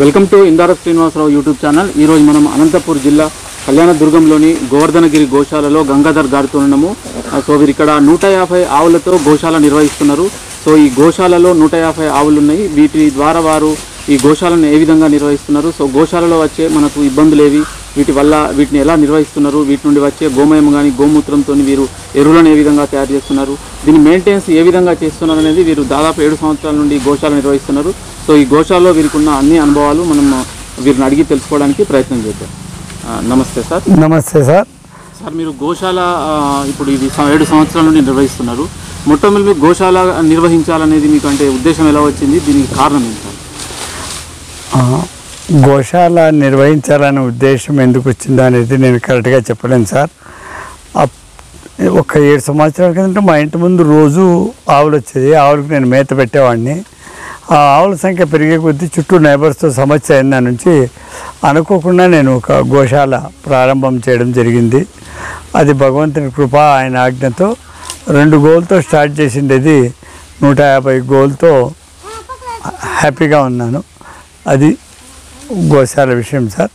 Welcome to Indara Srinivasarao YouTube channel ఈరోజు మనం అనంతపూర్ జిల్లా కళ్యాణదుర్గంలోని గోవర్ధనగిరి గోశాలలో గంగాధర్ గారితో ఉన్నాము ఆ, సో వీరు ఇక్కడ నూట యాభై ఆవులతో గోశాల నిర్వహిస్తున్నారు సో ఈ గోశాలలో నూట యాభై ఆవులు ఉన్నాయి వీటి ద్వారా వారు ఈ గోశాలను ఏ విధంగా నిర్వహిస్తున్నారు సో గోశాలలో వచ్చే మనకు ఇబ్బందులు ఏవి వీటి వల్ల వీటిని ఎలా నిర్వహిస్తున్నారు వీటి నుండి వచ్చే గోమయం కానీ గోమూత్రంతో వీరు ఎరువులను ఏ విధంగా తయారు చేస్తున్నారు దీని మెయింటెనెన్స్ ఏ విధంగా చేస్తున్నారు అనేది వీరు దాదాపు ఏడు సంవత్సరాల నుండి ఈ గోశాల నిర్వహిస్తున్నారు సో ఈ గోశాలలో వీరికి ఉన్న అన్ని అనుభవాలు మనం వీరిని అడిగి తెలుసుకోవడానికి ప్రయత్నం చేద్దాం ఆ, నమస్తే సార్ నమస్తే సార్ సార్ మీరు గోశాల ఆ, ఇప్పుడు ఇది స- ఏడు సంవత్సరాల నుండి నిర్వహిస్తున్నారు మొట్టమొదటి మీరు గోశాల నిర్వహించాలనేది మీకు అంటే ఉద్దేశం ఎలా వచ్చింది దీనికి కారణం ఏంటి సార్ ఆ, గోశాల నిర్వహించాలనే ఉద్దేశం ఎందుకు వచ్చిందో అనేది నేను కరెక్ట్గా చెప్పలేను సార్ అప్- ఒక ఏడు సంవత్సరాల కిందట మా ఇంటి ముందు రోజు ఆవులు వచ్చేది ఆవులకు నేను మేత పెట్టేవాడిని ఆ ఆవుల సంఖ్య పెరిగే కొద్దీ చుట్టూ నైబర్స్తో సమస్య అయిన దాని నుంచి అనుకోకుండా నేను ఒక గోశాల ప్రారంభం చేయడం జరిగింది అది భగవంతుని కృప ఆయన ఆజ్ఞతో రెండు గోల్తో స్టార్ట్ చేసిండేది నూట యాభై గోల్తో హ్యాపీగా ఉన్నాను అది గోశాల విషయం సార్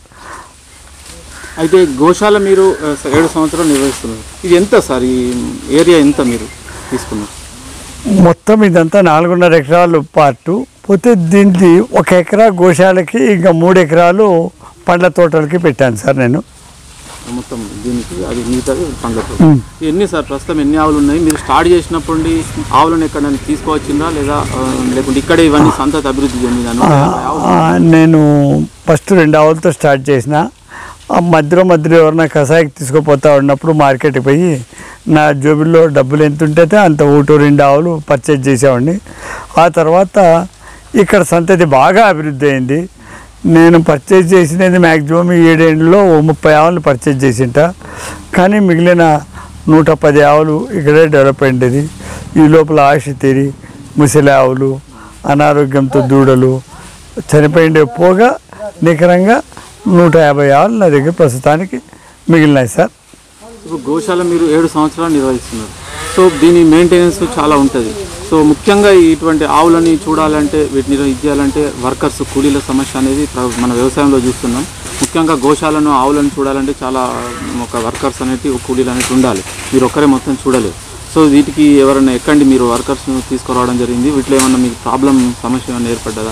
అయితే గోశాల మీరు ఆ, స- ఏడు సంవత్సరాలు నిర్వహిస్తున్నారు ఇది ఎంత సార్ ఈ ఏరియా ఎంత మీరు తీసుకున్నారు మొత్తం ఇదంతా నాలుగున్నర ఎకరాలు పార్టు పోతే దీనికి ఒక ఎకరా గోశాలకి ఇంకా మూడు ఎకరాలు పండ్ల తోటలకి పెట్టాను సార్ నేను మొత్తం దీనికి అది మిగతాది పండ్లతో మ్. ఎన్ని సార్ ప్రస్తుతం ఎన్ని ఆవులు ఉన్నాయి మీరు స్టార్ట్ చేసినప్పటి నుండి ఆవులను ఎక్కడైనా తీసుకువచ్చిందా లేదా ఆ, లేకుంటే ఇక్కడే ఇవన్నీ సంతతి అభివృద్ధి చెందినాను ఆ, ఆ, నేను ఫస్ట్ రెండు ఆవులతో స్టార్ట్ చేసిన ఆ మధ్యలో మధ్యలో ఎవరైనా కషాయికి తీసుకుపోతా ఉన్నప్పుడు మార్కెట్కి పోయి నా జోబుల్లో డబ్బులు ఎంత ఉంటే అంత ఒకటో రెండు ఆవులు పర్చేజ్ చేసేవాడిని ఆ తర్వాత ఇక్కడ సంతతి బాగా అభివృద్ధి అయింది నేను పర్చేజ్ చేసినది మ్యాక్సిమం ఏడేళ్ళలో ఓ ముప్పై ఆవులు పర్చేజ్ చేసింట కానీ మిగిలిన నూట పది ఆవులు ఇక్కడే డెవలప్ అయింది ఈ లోపల ఆశ తీరి ముసలి ఆవులు అనారోగ్యంతో దూడలు చనిపోయిండే పోగా నికరంగా నూట యాభై ఆవులు నా దగ్గర ప్రస్తుతానికి మిగిలినాయి సార్ ఇప్పుడు గోశాల మీరు ఏడు సంవత్సరాలు నిర్వహిస్తున్నారు సో దీని మెయింటెనెన్స్ చాలా ఉంటుంది సో ముఖ్యంగా ఇటువంటి ఆవులని చూడాలంటే వీటిని నిర్వహించాలంటే వర్కర్స్ కూలీల సమస్య అనేది ప్ర- మన వ్యవసాయంలో చూస్తున్నాం ముఖ్యంగా గోశాలను ఆవులను చూడాలంటే చాలా ఒక వర్కర్స్ అనేటి ఒక కూలీలు అనేవి ఉండాలి మీరు ఒక్కరే మొత్తం చూడలేరు సో వీటికి ఎవరైనా ఎక్కండి మీరు వర్కర్స్ తీసుకురావడం జరిగింది వీటిలో ఏమన్నా మీకు ప్రాబ్లం సమస్య ఏమైనా ఏర్పడ్డదా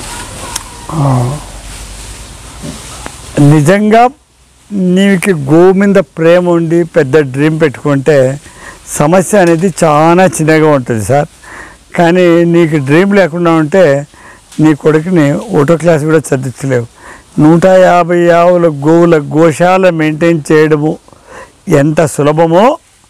నిజంగా నీకు గో మీద ప్రేమ ఉండి పెద్ద డ్రీమ్ పెట్టుకుంటే సమస్య అనేది చాలా చిన్నగా ఉంటుంది సార్ కానీ నీకు డ్రీమ్ లేకుండా ఉంటే నీ కొడుకుని ఒకటో క్లాస్ కూడా చదివించలేవు నూట యాభై ఆవుల గోవుల గోశాల మెయింటైన్ చేయడము ఎంత సులభమో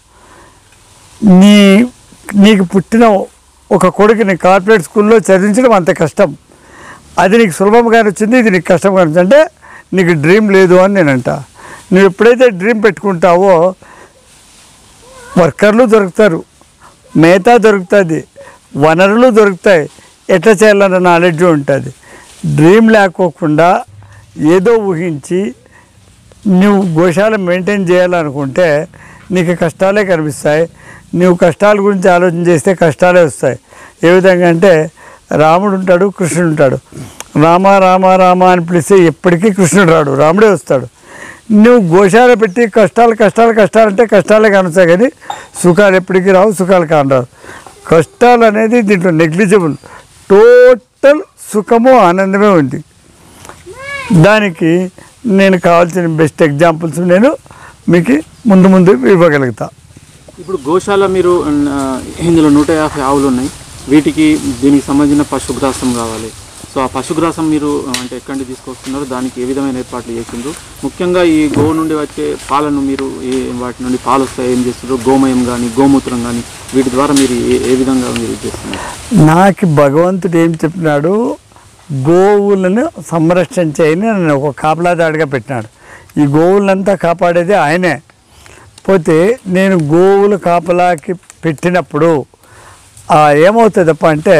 నీ నీకు పుట్టిన ఒక కొడుకుని కార్పొరేట్ స్కూల్లో చదివించడం అంత కష్టం అది నీకు సులభంగా వచ్చింది ఇది నీకు కష్టంగా వచ్చింది అంటే నీకు డ్రీమ్ లేదు అని నేను అంట నువ్వు ఎప్పుడైతే డ్రీమ్ పెట్టుకుంటావో వర్కర్లు దొరుకుతారు మేతా దొరుకుతుంది వనరులు దొరుకుతాయి ఎట్లా చేయాలన్న నాలెడ్జ్ ఉంటుంది డ్రీమ్ లేకోకుండా ఏదో ఊహించి నువ్వు గోశాల మెయింటైన్ చేయాలనుకుంటే నీకు కష్టాలే కనిపిస్తాయి నువ్వు కష్టాల గురించి ఆలోచన చేస్తే కష్టాలే వస్తాయి ఏ విధంగా అంటే రాముడు ఉంటాడు కృష్ణుడు ఉంటాడు రామ రామ రామ అని పిలిస్తే ఎప్పటికీ కృష్ణుడు రాడు రాముడే వస్తాడు నువ్వు గోశాల పెట్టి కష్టాలు కష్టాలు కష్టాలు అంటే కష్టాలే కనిపిస్తాయి కానీ సుఖాలు ఎప్పటికీ రావు సుఖాలు కానరావు కష్టాలు అనేది దీంట్లో నెగ్లిజిబుల్ టోటల్ సుఖము ఆనందమే ఉంది దానికి నేను కావాల్సిన బెస్ట్ ఎగ్జాంపుల్స్ నేను మీకు ముందు ముందు ఇవ్వగలుగుతా ఇప్పుడు గోశాల మీరు ఆ, ఇందులో నూట యాభై ఆవులు ఉన్నాయి వీటికి దీనికి సంబంధించిన పశుగ్రాసం కావాలి సో ఆ పశుగ్రాసం మీరు ఆ, అంటే ఎక్కడి నుండి తీసుకొస్తున్నారు దానికి ఏ విధమైన ఏర్పాట్లు చేసిండ్రు ముఖ్యంగా ఈ గో నుండి వచ్చే పాలను మీరు ఏ వాటి నుండి పాలు వస్తాయి ఏం చేస్తున్నారు గోమయం కానీ గోమూత్రం కానీ వీటి ద్వారా మీరు ఏ ఏ విధంగా మీరు ఇది చేస్తున్నారు నాకు భగవంతుడు ఏం చెప్పినాడు గోవులను సంరక్షించేయని నన్ను ఒక కాపలాదాడిగా పెట్టినాడు ఈ గోవులంతా కాపాడేది ఆయనే పోతే నేను గోవులు కాపలాకి పెట్టినప్పుడు ఆ ఏమవుతుందప్ప అంటే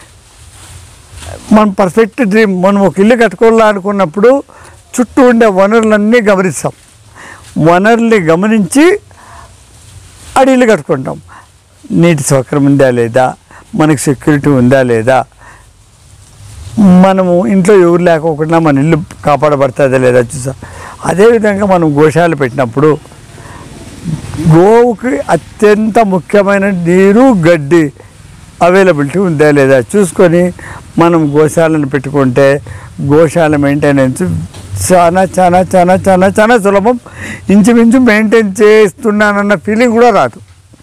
మనం పర్ఫెక్ట్ డ్రీమ్ మనం ఒక ఇల్లు కట్టుకోవాలనుకున్నప్పుడు చుట్టూ ఉండే వనరులన్నీ గమనిస్తాం వనరుల్ని గమనించి ఆడ ఇల్లు కట్టుకుంటాం నీటి సౌకర్యం ఉందా లేదా మనకి సెక్యూరిటీ ఉందా లేదా మనము ఇంట్లో ఎవరు లేకోకుండా మన ఇల్లు కాపాడబడుతుందా లేదా చూసా అదేవిధంగా మనం గోశాల పెట్టినప్పుడు గోవుకి అత్యంత ముఖ్యమైన నీరు గడ్డి అవైలబిలిటీ ఉందా లేదా చూసుకొని మనం గోశాలను పెట్టుకుంటే గోశాల మెయింటెనెన్స్ చాలా చాలా చాలా చాలా చాలా సులభం ఇంచుమించు మెయింటైన్ చేస్తున్నానన్న ఫీలింగ్ కూడా రాదు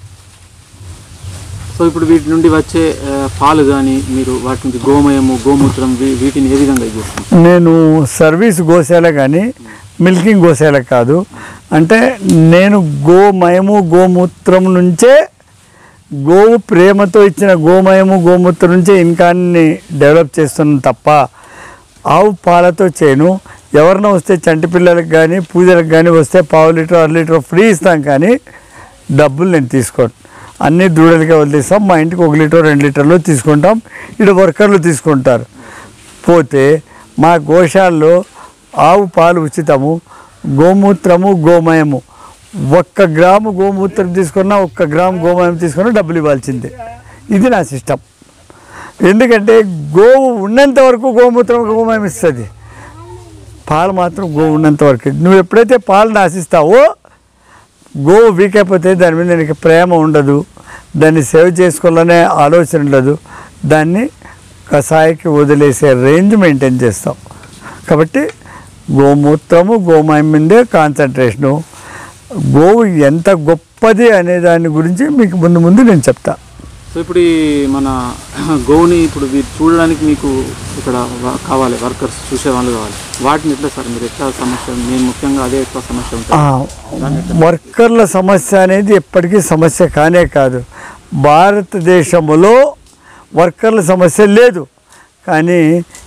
సో ఇప్పుడు వీటి నుండి వచ్చే ఆ, పాలు కానీ మీరు వాటి నుంచి గోమయము గోమూత్రం వీ- వీటిని ఏ విధంగా ఇది చేస్తారు నేను సర్వీస్ గోశాల కానీ మిల్కింగ్ గోశాల కాదు అంటే నేను గోమయము గోమూత్రం నుంచే గోవు ప్రేమతో ఇచ్చిన గోమయము గోమూత్రం నుంచే ఇన్కాన్ని డెవలప్ చేస్తున్నాను తప్ప ఆవు పాలతో చేయను ఎవరినో వస్తే చంటి పిల్లలకు కానీ పూజలకు కానీ వస్తే పావు లీటర్ అర లీటర్ ఫ్రీ ఇస్తాం కానీ డబ్బులు నేను తీసుకోను అన్ని దూడలకే వదిలేస్తాం మా ఇంటికి ఒక లీటర్ రెండు లీటర్లు తీసుకుంటాం ఇక్కడ వర్కర్లు తీసుకుంటారు పోతే మా గోశాలలో ఆవు పాలు ఉచితము గోమూత్రము గోమయము ఒక్క గ్రాము గోమూత్రం తీసుకున్నా ఒక్క గ్రాము గోమయం తీసుకున్నా డబ్బులు ఇవ్వాల్సిందే ఇది నా సిస్టమ్ ఎందుకంటే గోవు ఉన్నంత వరకు గోమూత్రం గోమయం ఇస్తుంది పాలు మాత్రం గోవు ఉన్నంత వరకు నువ్వు ఎప్పుడైతే పాలు నాశిస్తావో గోవు వీక్ అయిపోతే దాని మీద నీకు ప్రేమ ఉండదు దాన్ని సేవ్ చేసుకోవాలనే ఆలోచన ఉండదు దాన్ని కషాయకి వదిలేసే రేంజ్ మెయింటైన్ చేస్తాం కాబట్టి గోమూత్రము గోమయం మీదే కాన్సన్ట్రేషను గోవు ఎంత గొప్పది అనే దాని గురించి మీకు ముందు ముందు నేను చెప్తా సో ఇప్పుడు ఈ మన గోవుని ఇప్పుడు వీరు చూడడానికి మీకు ఇక్కడ వ- కావాలి వర్కర్స్ చూసే వాళ్ళు కావాలి వాటిని ఎట్లా సార్ మీరు ఎట్లా సమస్య నేను ముఖ్యంగా అదే ఎక్కువ సమస్య ఆ, ఉంటుంది వర్కర్ల సమస్య అనేది ఎప్పటికీ సమస్య కానే కాదు భారతదేశంలో వర్కర్ల సమస్య లేదు కానీ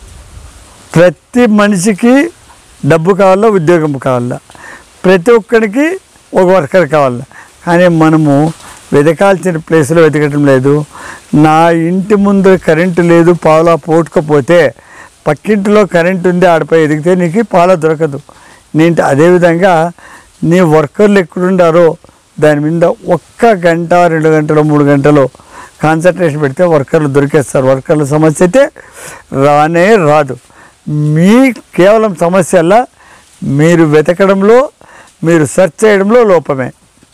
ప్రతి మనిషికి డబ్బు కావాలా ఉద్యోగం కావాలా ప్రతి ఒక్కరికి ఒక వర్కర్ కావాలా కానీ మనము వెతకాల్సిన ప్లేస్లో వెతకటం లేదు నా ఇంటి ముందు కరెంటు లేదు పావులా పోటుకపోతే పక్కింటిలో కరెంట్ ఉంది ఆడిపై ఎదిగితే నీకు పాల దొరకదు నేను అదేవిధంగా నీ వర్కర్లు ఎక్కడుండారో దాని మీద ఒక్క గంట రెండు గంటలు మూడు గంటలు కాన్సన్ట్రేషన్ పెడితే వర్కర్లు దొరికేస్తారు వర్కర్ల సమస్య అయితే రానే రాదు మీ కేవలం సమస్యల్లా మీరు వెతకడంలో మీరు సెర్చ్ చేయడంలో లోపమే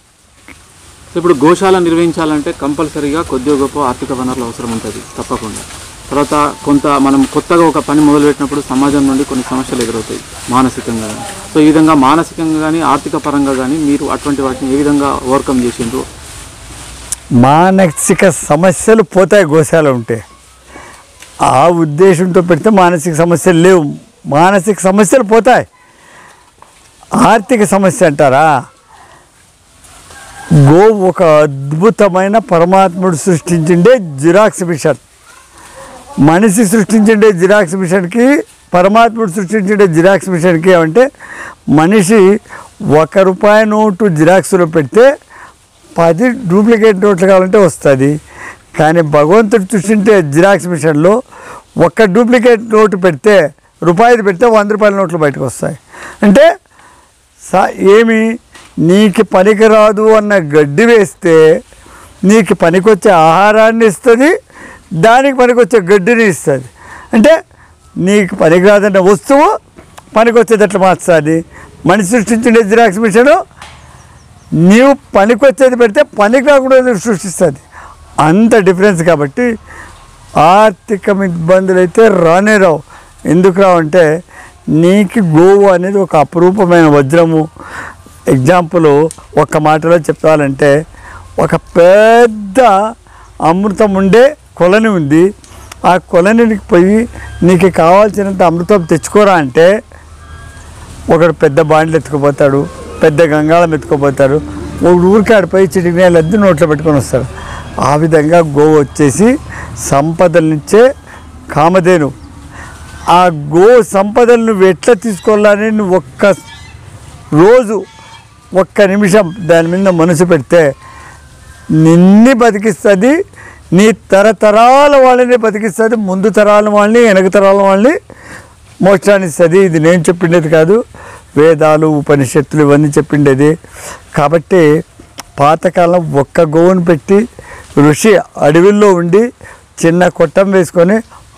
సో ఇప్పుడు గోశాల నిర్వహించాలంటే కంపల్సరీగా కొద్దిగా గొప్ప ఆర్థిక వనరులు అవసరం ఉంటుంది తప్పకుండా తర్వాత కొంత మనం కొత్తగా ఒక పని మొదలుపెట్టినప్పుడు సమాజం నుండి కొన్ని సమస్యలు ఎదురవుతాయి మానసికంగా కానీ సో ఈ విధంగా మానసికంగా కానీ ఆర్థిక పరంగా కానీ మీరు అటువంటి వాటిని ఏ విధంగా ఓవర్కమ్ చేసిండ్రు మానసిక సమస్యలు పోతాయి గోశాల ఉంటే ఆ ఉద్దేశంతో పెడితే మానసిక సమస్యలు లేవు మానసిక సమస్యలు పోతాయి ఆర్థిక సమస్య అంటారా గో ఒక అద్భుతమైన పరమాత్ముడు సృష్టించిండే జిరాక్స్ మిషన్ మనిషి సృష్టించిండే జిరాక్స్ మిషన్కి పరమాత్ముడు సృష్టించిండే జిరాక్స్ మిషన్కి ఏమంటే మనిషి ఒక రూపాయి నోటు జిరాక్స్లో పెడితే పది డూప్లికేట్ నోట్లు కావాలంటే వస్తుంది కానీ భగవంతుడు సృష్టించే జిరాక్స్ మిషన్లో ఒక్క డూప్లికేట్ నోటు పెడితే రూపాయిది పెడితే వంద రూపాయల నోట్లు బయటకు వస్తాయి అంటే సా ఏమి నీకు పనికిరాదు అన్న గడ్డి వేస్తే నీకు పనికొచ్చే ఆహారాన్ని ఇస్తుంది దానికి పనికొచ్చే గడ్డిని ఇస్తుంది అంటే నీకు పనికిరాదన్న వస్తువు పనికొచ్చేటట్లు మార్చుతుంది మనిషి సృష్టించిన జిరాక్స్ మిషను నీవు పనికొచ్చేది పెడితే పని కాకుండా సృష్టిస్తుంది అంత డిఫరెన్స్ కాబట్టి ఆర్థిక ఇబ్బందులు అయితే రానే రావు ఎందుకు రావు అంటే నీకు గోవు అనేది ఒక అపురూపమైన వజ్రము ఎగ్జాంపుల్ ఒక మాటలో చెప్పాలంటే ఒక పెద్ద అమృతం ఉండే కొలని ఉంది ఆ కొలనికి పోయి నీకు కావాల్సినంత అమృతం తెచ్చుకోరా అంటే ఒకడు పెద్ద బాండ్లు ఎత్తుకుపోతాడు పెద్ద గంగాళం ఎత్తుకుపోతారు ఒక ఊరికి ఆడిపోయి చిటికినేలు అద్దె నోట్లో పెట్టుకొని వస్తారు ఆ విధంగా గోవు వచ్చేసి సంపదలనిచ్చే కామధేను ఆ గో సంపదలు నువ్వు ఎట్లా తీసుకోవాలని నువ్వు ఒక్క రోజు ఒక్క నిమిషం దాని మీద మనసు పెడితే నిన్ని బతికిస్తుంది నీ తరతరాల వాళ్ళని బతికిస్తుంది ముందు తరాల వాళ్ళని వెనక తరాల వాళ్ళని మోక్షాన్ని ఇస్తుంది ఇది నేను చెప్పిండేది కాదు వేదాలు ఉపనిషత్తులు ఇవన్నీ చెప్పిండేది కాబట్టి పాతకాలం ఒక్క గోవును పెట్టి ఋషి అడవిలో ఉండి చిన్న కొట్టం వేసుకొని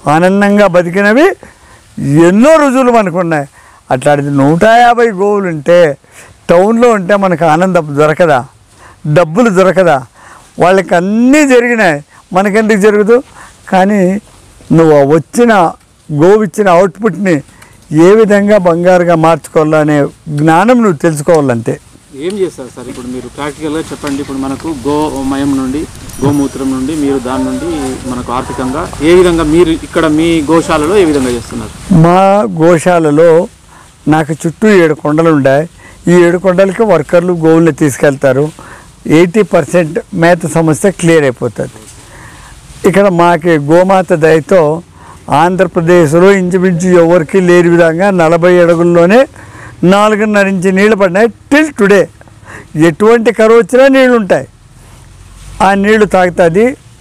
ఆనందంగా బతికినవి ఎన్నో రుజువులు మనకు ఉన్నాయి అట్లాంటిది నూట యాభై గోవులు ఉంటే టౌన్లో ఉంటే మనకు ఆనందం దొరకదా డబ్బులు దొరకదా వాళ్ళకి అన్నీ జరిగినాయి మనకెందుకు జరగదు కానీ నువ్వు ఆ వచ్చిన గోవు ఇచ్చిన అవుట్పుట్ని ఏ విధంగా బంగారుగా మార్చుకోవాలనే జ్ఞానం నువ్వు తెలుసుకోవాలంతే ఏం చేస్తారు సార్ ఇప్పుడు మీరు ప్రాక్టికల్గా చెప్పండి ఇప్పుడు మనకు గోమయం నుండి గోమూత్రం నుండి మీరు దాని నుండి మనకు ఆర్థికంగా ఏ విధంగా మీరు ఇక్కడ మీ గోశాలలో ఏ విధంగా చేస్తున్నారు మా గోశాలలో నాకు చుట్టూ ఏడు కొండలు ఉన్నాయి ఈ ఏడు కొండలకి వర్కర్లు గోవుల్ని తీసుకెళ్తారు ఎయిటీ పర్సెంట్ మేత సమస్య క్లియర్ అయిపోతుంది ఇక్కడ మాకి గోమాత దయతో ఆంధ్రప్రదేశ్లో ఇంచుమించు ఎవరికి లేని విధంగా నలభై అడుగుల్లోనే నాలుగున్నర ఇంచి నీళ్ళు పడినాయి టిల్ టుడే ఎటువంటి కరువు వచ్చినా నీళ్ళు ఉంటాయి ఆ నీళ్లు తాగుతుంది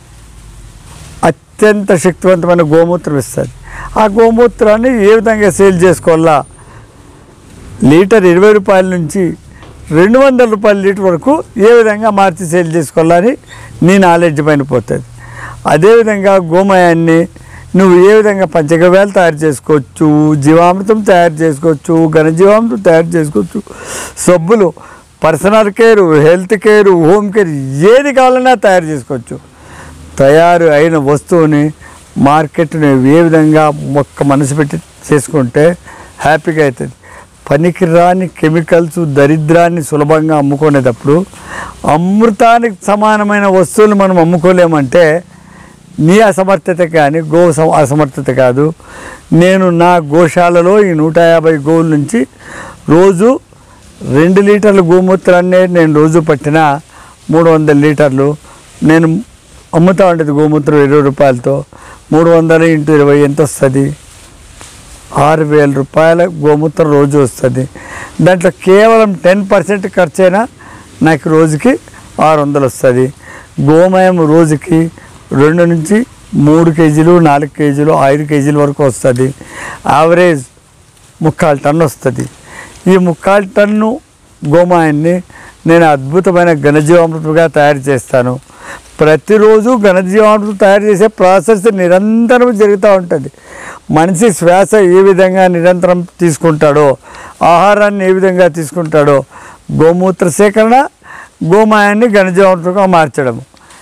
అత్యంత శక్తివంతమైన గోమూత్రం ఇస్తుంది ఆ గోమూత్రాన్ని ఏ విధంగా సేల్ చేసుకోవాలా లీటర్ ఇరవై రూపాయల నుంచి రెండు వందల రూపాయల లీటర్ వరకు ఏ విధంగా మార్చి సేల్ చేసుకోవాలని నీ నాలెడ్జ్ పైన పోతుంది అదేవిధంగా గోమయాన్ని నువ్వు ఏ విధంగా పంచగవ్యాలు తయారు చేసుకోవచ్చు జీవామృతం తయారు చేసుకోవచ్చు ఘనజీవామృతం తయారు చేసుకోవచ్చు సబ్బులు personal care health care home care ఏది కావాలన్నా తయారు చేసుకోవచ్చు తయారు అయిన వస్తువుని మార్కెట్ని ఏ విధంగా ఒక్క మనసు పెట్టి చేసుకుంటే హ్యాపీగా అవుతుంది పనికిరాని కెమికల్స్ దరిద్రాన్ని సులభంగా అమ్ముకునేటప్పుడు అమృతానికి సమానమైన వస్తువులు మనం అమ్ముకోలేమంటే నీ అసమర్థత కానీ గో సమ- అసమర్థత కాదు నేను నా గోశాలలో ఈ నూట యాభై గోవుల నుంచి రోజు రెండు లీటర్ల గోమూత్రాన్ని నేను రోజు పట్టిన మూడు వందల లీటర్లు నేను అమ్ముతా ఉంటుంది గోమూత్రం ఇరవై రూపాయలతో మూడు వందలు ఇంటూ ఇరవై ఎంత వస్తుంది ఆరు వేల రూపాయల గోమూత్రం రోజు వస్తుంది దాంట్లో కేవలం టెన్ పర్సెంట్ ఖర్చు అయినా నాకు రోజుకి ఆరు వందలు వస్తుంది గోమయం రోజుకి రెండు నుంచి మూడు కేజీలు నాలుగు కేజీలు ఐదు కేజీల వరకు వస్తుంది యావరేజ్ ముక్కాలు టన్ను వస్తుంది ఈ ముక్కాలు టన్ను గోమాయాన్ని నేను అద్భుతమైన ఘనజీవామృతంగా తయారు చేస్తాను ప్రతిరోజు ఘనజీవామృతం తయారు చేసే ప్రాసెస్ నిరంతరం జరుగుతూ ఉంటుంది మనిషి శ్వాస ఏ విధంగా నిరంతరం తీసుకుంటాడో ఆహారాన్ని ఏ విధంగా తీసుకుంటాడో గోమూత్ర సేకరణ గోమాయాన్ని ఘనజీవామృతంగా మార్చడం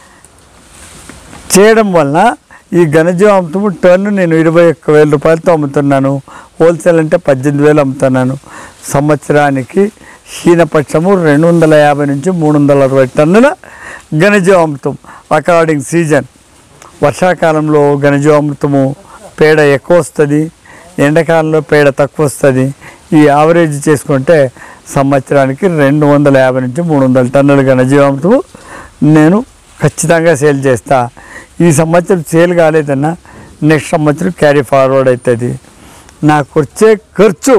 చేయడం వలన ఈ ఘనజీవామృతము టన్ను నేను ఇరవై ఒక్క వేల రూపాయలతో అమ్ముతున్నాను హోల్సేల్ అంటే పద్దెనిమిది వేలు అమ్ముతున్నాను సంవత్సరానికి హీనపక్షము రెండు వందల యాభై నుంచి మూడు వందల అరవై టన్నుల ఘనజీవామృతం అకార్డింగ్ సీజన్ వర్షాకాలంలో ఘనజీవామృతము పేడ ఎక్కువ వస్తుంది ఎండాకాలంలో పేడ తక్కువ వస్తుంది ఈ యావరేజ్ చేసుకుంటే సంవత్సరానికి రెండు వందల యాభై నుంచి మూడు వందల టన్నుల ఘనజీవామృతము నేను ఖచ్చితంగా సేల్ చేస్తా ఈ సంవత్సరం సేల్ కాలేదన్నా నెక్స్ట్ సంవత్సరం క్యారీ ఫార్వర్డ్ అవుతుంది నాకు వచ్చే ఖర్చు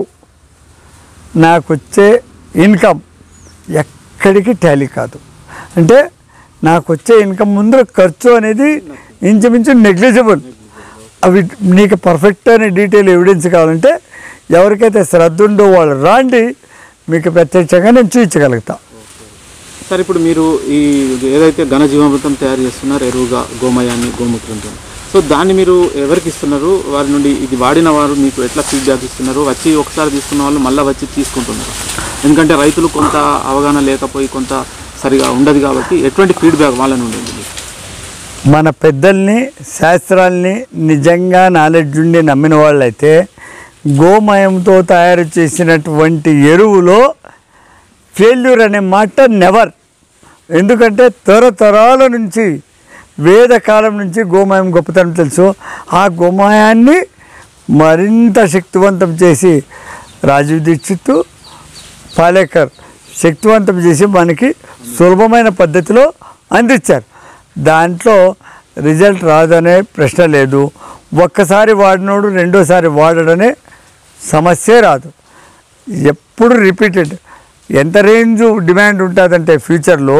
నాకు వచ్చే ఇన్కమ్ ఎక్కడికి టాలీ కాదు అంటే నాకు వచ్చే ఇన్కమ్ ముందు ఖర్చు అనేది ఇంచుమించు నెగ్లిజిబుల్ అవి నీకు పర్ఫెక్ట్ అనే డీటెయిల్ ఎవిడెన్స్ కావాలంటే ఎవరికైతే శ్రద్ధ ఉందో వాళ్ళు రాండి మీకు ప్రత్యక్షంగా నేను చూపించగలుగుతా సార్ ఇప్పుడు మీరు ఈ ఏదైతే ఘనజీవామృతం తయారు చేస్తున్నారో ఎరువుగా గోమయాన్ని గోమూత్రంతో సో దాన్ని మీరు ఎవరికి ఇస్తున్నారు వారి నుండి ఇది వాడిన వారు మీకు ఎట్లా ఫీడ్బ్యాక్ ఇస్తున్నారు వచ్చి ఒకసారి తీసుకున్న వాళ్ళు మళ్ళీ వచ్చి తీసుకుంటున్నారు ఎందుకంటే రైతులు కొంత అవగాహన లేకపోయి కొంత సరిగా ఉండదు కాబట్టి ఎటువంటి ఫీడ్బ్యాక్ వాళ్ళ నుండి ఉంది మీకు? మన పెద్దల్ని శాస్త్రాల్ని నిజంగా నాలెడ్జ్ ఉండి నమ్మిన వాళ్ళైతే గోమయంతో తయారు చేసినటువంటి ఎరువులో ఫెయిల్యూర్ అనే మాట నెవర్ ఎందుకంటే తరతరాల నుంచి వేదకాలం నుంచి గోమయం గొప్పతనం తెలుసు ఆ గోమయాన్ని మరింత శక్తివంతం చేసి రాజీవ్ దీక్షిత్ పాలేకర్ శక్తివంతం చేసి మనకి సులభమైన పద్ధతిలో అందించారు దాంట్లో రిజల్ట్ రాదనే ప్రశ్న లేదు ఒక్కసారి వాడినోడు రెండోసారి వాడడనే సమస్యే రాదు ఎప్పుడు రిపీటెడ్ ఎంత రేంజ్ డిమాండ్ ఉంటుందంటే ఫ్యూచర్లో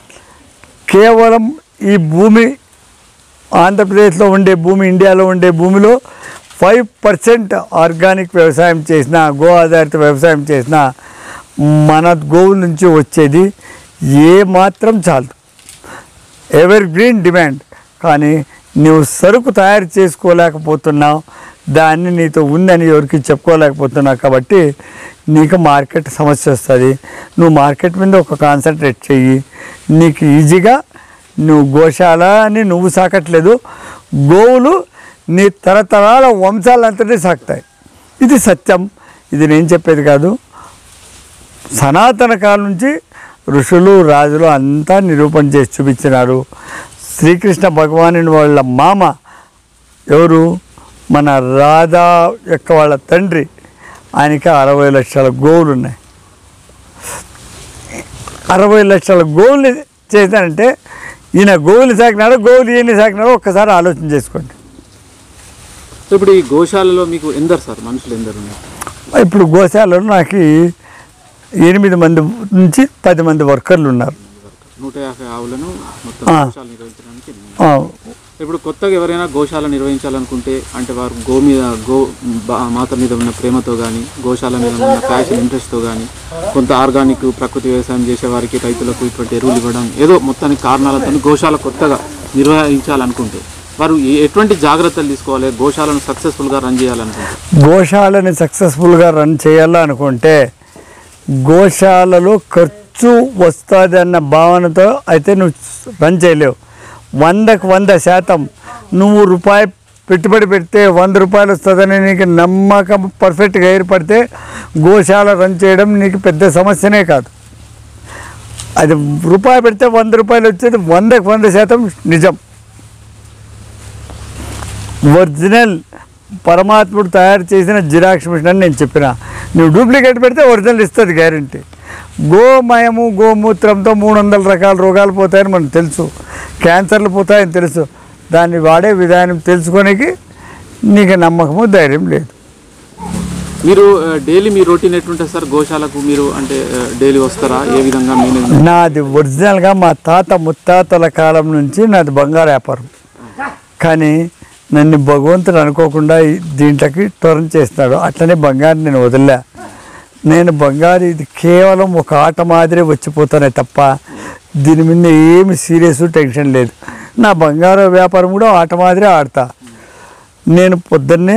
కేవలం ఈ భూమి ఆంధ్రప్రదేశ్లో ఉండే భూమి ఇండియాలో ఉండే భూమిలో ఫైవ్ పర్సెంట్ ఆర్గానిక్ వ్యవసాయం చేసిన గో ఆధారిత వ్యవసాయం చేసిన మన గోవుల నుంచి వచ్చేది ఏ మాత్రం చాలు ఎవర్ గ్రీన్ డిమాండ్ కానీ నువ్వు సరుకు తయారు చేసుకోలేకపోతున్నావు దాన్ని నీతో ఉందని ఎవరికి చెప్పుకోలేకపోతున్నావు కాబట్టి నీకు మార్కెట్ సమస్య వస్తుంది నువ్వు మార్కెట్ మీద ఒక కాన్సన్ట్రేట్ చెయ్యి నీకు ఈజీగా నువ్వు గోశాల అని నువ్వు సాకట్లేదు గోవులు నీ తరతరాల వంశాలంతటి సాకుతాయి ఇది సత్యం ఇది నేను చెప్పేది కాదు సనాతన కాలం నుంచి ఋషులు రాజులు అంతా నిరూపణ చేసి చూపించినారు శ్రీకృష్ణ భగవానుని వాళ్ళ మామ ఎవరు మన రాధా యొక్క వాళ్ళ తండ్రి ఆయనకి అరవై లక్షల గోవులు ఉన్నాయి అరవై లక్షల గోవులు చేశానంటే ఈయన గోవులు సాకినాడు గోవులు ఈయన సాకినాడో ఒక్కసారి ఆలోచన చేసుకోండి సో ఇప్పుడు ఈ గోశాలలో మీకు ఎందరు సార్ మనుషులు ఎందరు ఉన్నారు ఇప్పుడు గోశాలలో నాకు ఎనిమిది మంది నుంచి పది మంది వర్కర్లు ఉన్నారు నూట యాభై ఆవులను మొత్తం ఆ. గోశాల నిర్వహించడానికి ఎనిమిది. ఆ, ఇప్పుడు కొత్తగా ఎవరైనా గోశాల నిర్వహించాలనుకుంటే అంటే వారు గో మీద గో బా- మాత మీద ఉన్న ప్రేమతో కానీ గోశాల మీద ఉన్న ప్యాషన్ ఇంట్రెస్ట్తో కానీ కొంత ఆర్గానిక్ ప్రకృతి వ్యవసాయం చేసే వారికి రైతులకు ఇటువంటి ఎరువులు ఇవ్వడం ఏదో మొత్తానికి కారణాలతో గోశాల కొత్తగా నిర్వహించాలనుకుంటే వారు ఏ- ఎటువంటి జాగ్రత్తలు తీసుకోవాలి గోశాలను సక్సెస్ఫుల్గా రన్ చేయాలనుకుంటే గోశాలని సక్సెస్ఫుల్గా రన్ చేయాలనుకుంటే గోశాలలో ఖర్చు వస్తుంది అన్న భావనతో అయితే నువ్వు రన్ చేయలేవు వందకు వంద శాతం నువ్వు రూపాయి పెట్టుబడి పెడితే వంద రూపాయలు వస్తుందని నీకు నమ్మకం పర్ఫెక్ట్గా ఏర్పడితే గోశాల రన్ చేయడం నీకు పెద్ద సమస్యనే కాదు అది రూపాయి పెడితే వంద రూపాయలు వచ్చేది వందకు వంద శాతం నిజం ఒరిజినల్ పరమాత్ముడు తయారు చేసిన జిరాక్స్ మిషన్ అని నేను చెప్పిన నువ్వు డూప్లికేట్ పెడితే ఒరిజినల్ ఇస్తుంది గ్యారంటీ గోమయము గోమూత్రంతో మూడు వందల రకాల రోగాలు పోతాయని మనకు తెలుసు క్యాన్సర్లు పోతాయని తెలుసు దాన్ని వాడే విధానం తెలుసుకోనికి నీకు నమ్మకము ధైర్యం లేదు మీరు డైలీ మీ రొటీన్ ఎట్లుంటుంది సార్ గోశాలకు మీరు అంటే డైలీ వస్తారా ఏ విధంగా మేనేజ్ నాది ఒరిజినల్గా మా తాత ముత్తాతల కాలం నుంచి నాది బంగారు వ్యాపారం కానీ నన్ను భగవంతుడు అనుకోకుండా ఈ దీంట్లోకి టర్న్ చేస్తున్నాడు అట్లనే బంగారు నేను వదిలే నేను బంగారు ఇది కేవలం ఒక ఆట మాదిరి వచ్చిపోతానే తప్ప దీని మీద ఏమి సీరియస్ టెన్షన్ లేదు నా బంగారు వ్యాపారం కూడా ఆట మాదిరి ఆడతా నేను పొద్దున్నే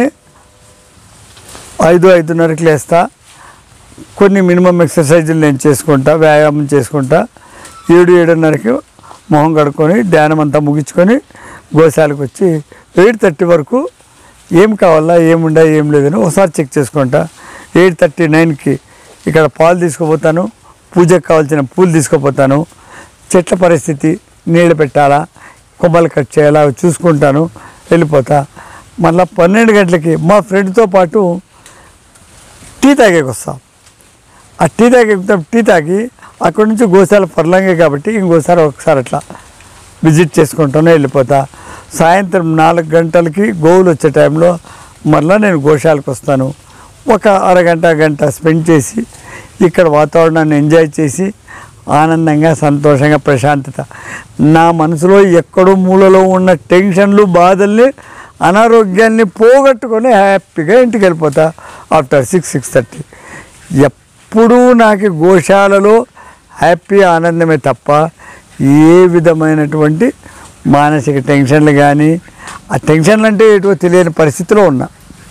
ఐదు ఐదున్నరకి లేస్తా కొన్ని మినిమం ఎక్సర్సైజులు నేను చేసుకుంటా వ్యాయామం చేసుకుంటా ఏడు ఏడున్నరకి మొహం కడుక్కొని ధ్యానం అంతా ముగించుకొని గోశాలకు వచ్చి ఎయిట్ థర్టీ వరకు ఏం కావాలా ఏముండా ఏం లేదని ఒకసారి చెక్ చేసుకుంటా ఎయిట్ థర్టీ నైన్కి ఇక్కడ పాలు తీసుకుపోతాను పూజకు కావాల్సిన పూలు తీసుకుపోతాను చెట్ల పరిస్థితి నీడ పెట్టాలా కొమ్మలు కట్ చేయాలా అవి చూసుకుంటాను వెళ్ళిపోతా మళ్ళీ పన్నెండు గంటలకి మా ఫ్రెండ్తో పాటు టీ తాగేకి వస్తాం ఆ టీ తాగి టీ తాగి అక్కడి నుంచి గోశాల పర్లంగే కాబట్టి ఇంకోసారి ఒకసారి అట్లా విజిట్ చేసుకుంటాను వెళ్ళిపోతా సాయంత్రం నాలుగు గంటలకి గోవులు వచ్చే టైంలో మళ్ళీ నేను గోశాలకు వస్తాను ఒక అరగంట గంట స్పెండ్ చేసి ఇక్కడ వాతావరణాన్ని ఎంజాయ్ చేసి ఆనందంగా సంతోషంగా ప్రశాంతత నా మనసులో ఎక్కడో మూలలో ఉన్న టెన్షన్లు బాధల్ని అనారోగ్యాన్ని పోగొట్టుకొని హ్యాపీగా ఇంటికి వెళ్ళిపోతా ఆఫ్టర్ సిక్స్ సిక్స్ థర్టీ ఎప్పుడూ నాకు గోశాలలో హ్యాపీ ఆనందమే తప్ప ఏ విధమైనటువంటి మానసిక టెన్షన్లు కానీ ఆ టెన్షన్లు అంటే ఎటువో తెలియని పరిస్థితిలో ఉన్నా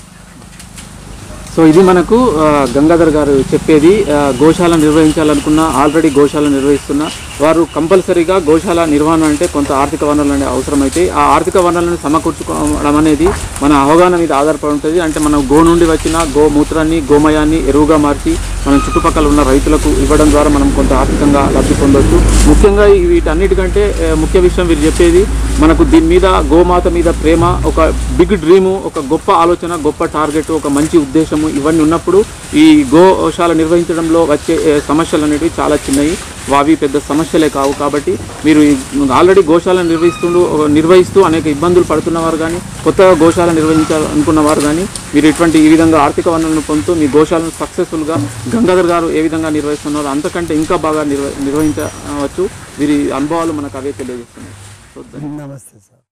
సో ఇది మనకు ఆ, గంగాధర్ గారు చెప్పేది ఆ, గోశాల నిర్వహించాలనుకున్న ఆల్రెడీ గోశాల నిర్వహిస్తున్న వారు కంపల్సరీగా గోశాల నిర్వహణ అంటే కొంత ఆర్థిక వనరులు అనేవి అవసరమైతే ఆ ఆర్థిక వనరులను సమకూర్చుకోవడం అనేది మన అవగాహన మీద ఆధారపడి ఉంటుంది అంటే మనం గో నుండి వచ్చిన గోమూత్రాన్ని గోమయాన్ని ఎరువుగా మార్చి మనం చుట్టుపక్కల ఉన్న రైతులకు ఇవ్వడం ద్వారా మనం కొంత ఆర్థికంగా లబ్ధి పొందొచ్చు ముఖ్యంగా ఈ వీటన్నిటికంటే ఆ, ముఖ్య విషయం వీరు చెప్పేది మనకు దీని మీద గోమాత మీద ప్రేమ ఒక బిగ్ డ్రీము ఒక గొప్ప ఆలోచన గొప్ప టార్గెట్ ఒక మంచి ఉద్దేశము ఇవన్నీ ఉన్నప్పుడు ఈ గోశాల నిర్వహించడంలో వచ్చే ఏ, సమస్యలు అనేవి చాలా చిన్నవి అవి పెద్ద సమస్యలే కావు కాబట్టి మీరు ఆల్రెడీ గోశాల నిర్వహిస్తుండు నిర్వహిస్తూ అనేక ఇబ్బందులు పడుతున్న వారు కానీ కొత్తగా గోశాల నిర్వహించాలనుకున్న వారు కానీ మీరు ఇటువంటి ఈ విధంగా ఆర్థిక వనరులను పొందుతూ మీ గోశాలను సక్సెస్ఫుల్గా గంగాధర్ గారు ఏ విధంగా నిర్వహిస్తున్నారో అంతకంటే ఇంకా బాగా నిర్వ నిర్వహించవచ్చు వీరి అనుభవాలు మనకు అవే తెలియజేస్తున్నాయి సో నమస్తే సార్